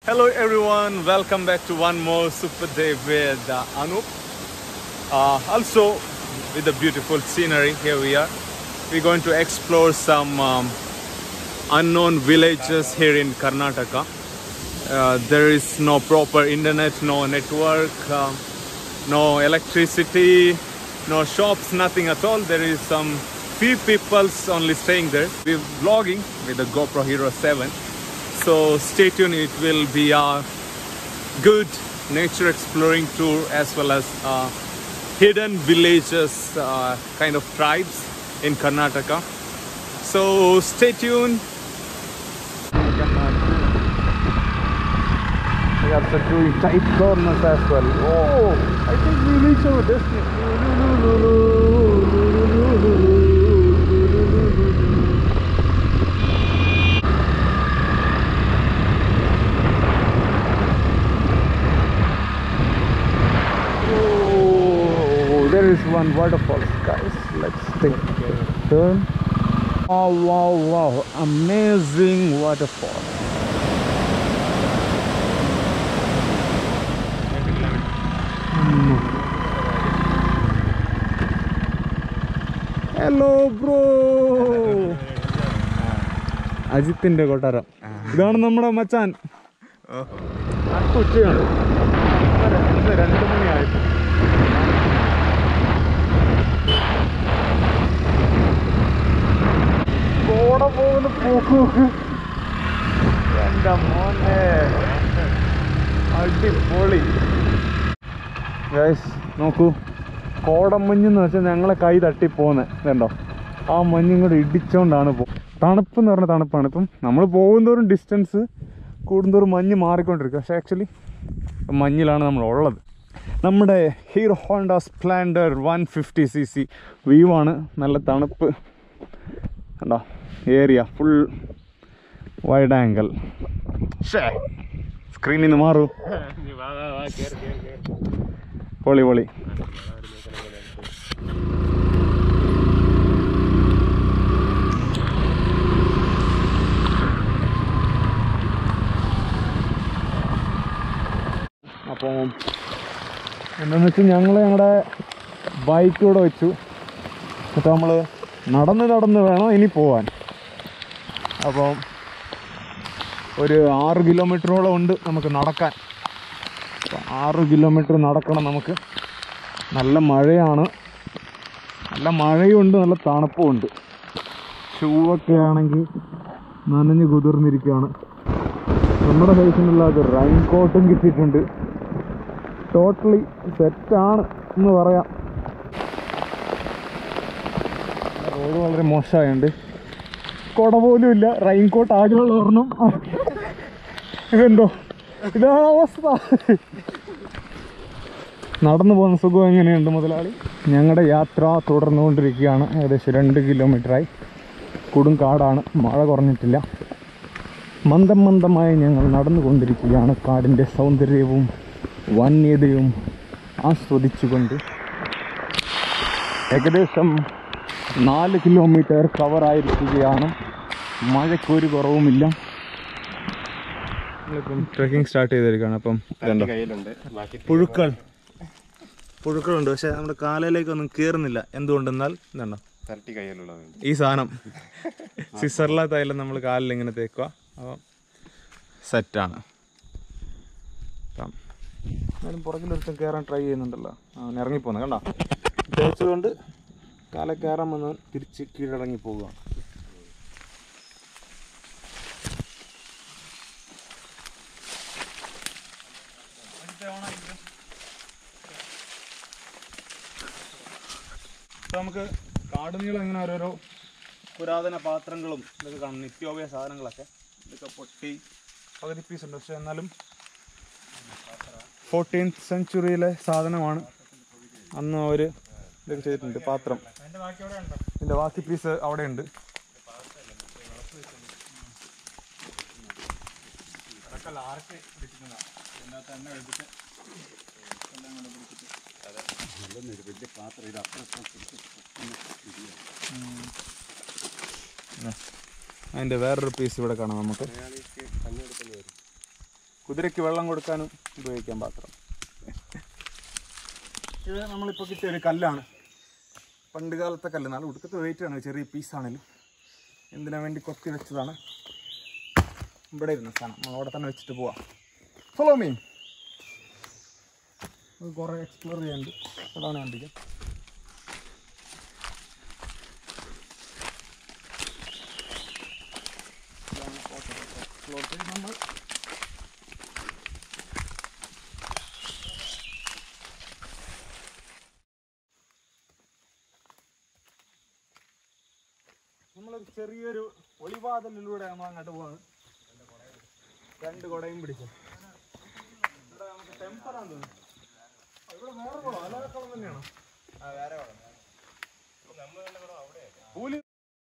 Hello everyone, welcome back to one more super day with uh, Anup. Uh, also with the beautiful scenery, here we are. We're going to explore some um, unknown villages here in Karnataka. Uh, there is no proper internet, no network, um, no electricity, no shops, nothing at all. There is some few people's only staying there. We're vlogging with the GoPro Hero 7. So stay tuned, it will be a good nature exploring tour as well as uh, hidden villages, uh, kind of tribes in Karnataka. So stay tuned. We are doing tight corners as well. Oh, I think we reach our destiny. Oh, there is one waterfall, guys. Let's take a turn. Oh, wow, wow. Amazing waterfall. Hello bro അജിത്തിന്റെ കൊട്ടാരം ഇതാണ് നമ്മുടെ മച്ചാൻ ഉച്ചയാണ് രണ്ട് മണിയായിട്ട് കോട പോകുന്ന പോക്ക് നോക്ക് എന്റെ മോനെ അടിപൊളി ഗൈസ് നോക്കൂ കോടമഞ്ഞ് എന്ന് വെച്ചാൽ ഞങ്ങളെ കൈ തട്ടി പോകുന്നത് ഇതുണ്ടോ ആ മഞ്ഞും കൂടെ ഇടിച്ചോണ്ടാണ് പോ തണുപ്പ് എന്ന് പറഞ്ഞ തണുപ്പാണ് ഇപ്പം നമ്മൾ പോകുന്തോറും ഡിസ്റ്റൻസ് കൂടുന്തോറും മഞ്ഞ് മാറിക്കൊണ്ടിരിക്കും പക്ഷേ ആക്ച്വലി മഞ്ഞിലാണ് നമ്മൾ ഉള്ളത് നമ്മുടെ Hero Honda Splendor one fifty C C view ആണ് നല്ല തണുപ്പ് കണ്ടോ ഏരിയ ഫുൾ വൈഡ് ആംഗിൾ ഷേ സ്ക്രീനിൽ നിന്ന് മാറൂ പൊളി പൊളി അപ്പോൾ എന്താണെന്ന് വെച്ചാൽ ഞങ്ങൾ ഞങ്ങളുടെ ബൈക്ക് ഇവിടെ വെച്ചു എന്നിട്ട് നമ്മൾ നടന്ന് നടന്ന് വേണം ഇനി പോവാൻ അപ്പം ഒരു ആറ് കിലോമീറ്ററോളം ഉണ്ട് നമുക്ക് നടക്കാൻ അപ്പം ആറ് കിലോമീറ്റർ നടക്കണം നമുക്ക് നല്ല മഴയാണ് നല്ല മഴയുണ്ട് നല്ല തണുപ്പുമുണ്ട് ഷൂ ഒക്കെ ആണെങ്കിൽ നനഞ്ഞ് കുതിർന്നിരിക്കുകയാണ് നമ്മുടെ സൈസിനുള്ള അത് റൈൻ കോട്ടും കിട്ടിയിട്ടുണ്ട് ടോട്ടലി സെറ്റാണ് എന്ന് പറയാം റോഡ് വളരെ മോശമായുണ്ട് കുട പോലും ഇല്ല റെയിൻ കോട്ട് ആകെയുള്ള ഒരെണ്ണം ഇതെന്തോ ഇതാണ് അവസ്ഥ നടന്നു പോകുന്ന സുഖം എങ്ങനെയുണ്ട് മുതലാളി ഞങ്ങളുടെ യാത്ര തുടർന്നുകൊണ്ടിരിക്കുകയാണ് ഏകദേശം രണ്ട് കിലോമീറ്ററായി കൊടും കാടാണ് മഴ കുറഞ്ഞിട്ടില്ല മന്ദം മന്ദമായി ഞങ്ങൾ നടന്നുകൊണ്ടിരിക്കുകയാണ് കാടിൻ്റെ സൗന്ദര്യവും വന്യതയും ആസ്വദിച്ചുകൊണ്ട് ഏകദേശം നാല് കിലോമീറ്റർ കവറായിരിക്കുകയാണ് മഴയ്ക്കൊരു കുറവുമില്ല നമ്മളിപ്പം ട്രെക്കിംഗ് സ്റ്റാർട്ട് ചെയ്തിരിക്കുകയാണ് അപ്പം ഇതുണ്ടോ കയ്യിലുണ്ട് ബാക്കി പുഴുക്കൾ പുഴുക്കളുണ്ട് പക്ഷെ നമ്മുടെ കാലയിലേക്കൊന്നും കയറുന്നില്ല എന്തുകൊണ്ടെന്നാൽ ഇതുണ്ടോ തരട്ടി കയ്യിലുള്ളതുണ്ട് ഈ സാധനം സിസർല തൈലം നമ്മൾ കാലിൽ ഇങ്ങനെ തേക്കുക അപ്പം സെറ്റാണ് അപ്പം എന്നാലും പുറകിലൊരുത്തം കയറാൻ ട്രൈ ചെയ്യുന്നുണ്ടല്ലോ അവൻ ഇറങ്ങിപ്പോകുന്നത് കണ്ടോ തേച്ചതുകൊണ്ട് കാല കയറാൻ വന്ന് തിരിച്ച് കീഴടങ്ങി പോവുകയാണ് ഇപ്പൊ നമുക്ക് കാട് നീളം ഇങ്ങനെ ഓരോരോ പുരാതന പാത്രങ്ങളും ഇതൊക്കെ കാണും നിത്യോപയ സാധനങ്ങളൊക്കെ ഇതൊക്കെ പൊട്ടി പകുതി പീസ് ഉണ്ട് പക്ഷെ എന്നാലും ഫോർട്ടീൻത്ത് സെഞ്ചുറിയിലെ സാധനമാണ് അന്ന് അവർ ഇതൊക്കെ ചെയ്തിട്ടുണ്ട് പാത്രം ഇതിൻ്റെ ബാക്കി പീസ് അവിടെ ഉണ്ട് അതിൻ്റെ വേറൊരു പീസ് ഇവിടെ കാണാം നമുക്ക് കുതിരയ്ക്ക് വെള്ളം കൊടുക്കാനും ഉപയോഗിക്കാൻ പാത്രം ഇത് നമ്മളിപ്പോൾ കിട്ടിയ ഒരു കല്ലാണ് പണ്ട് കാലത്തെ കല്ല് നല്ല ഉടുക്കത്തെ വെയിറ്റ് ആണ് ചെറിയ പീസാണെങ്കിലും എന്തിനാ വേണ്ടി കൊത്തി വെച്ചതാണ് ഇവിടെ ഇരുന്ന സാധനം നമ്മൾ അവിടെ തന്നെ വെച്ചിട്ട് പോവാം ഫോളോ മീ കുറേ എക്സ്പ്ലോർ ചെയ്യാനുണ്ട് അതാണ് കണ്ടിരിക്കാം എക്സ്പ്ലോർ ചെയ്ത് നമ്മൾ നമ്മളൊരു ചെറിയൊരു ഒളിവാതലിലൂടെ നമ്മൾ അങ്ങോട്ട് പോകുന്നത് രണ്ട് കുടയും പിടിച്ചു ഇവിടെ നമുക്ക് ടെമ്പറാന്ന് തോന്നുന്നു ആ, ഇവിടെ വേറെ കുളം അല്ലാതെ കുളം തന്നെയാണോ പൂലി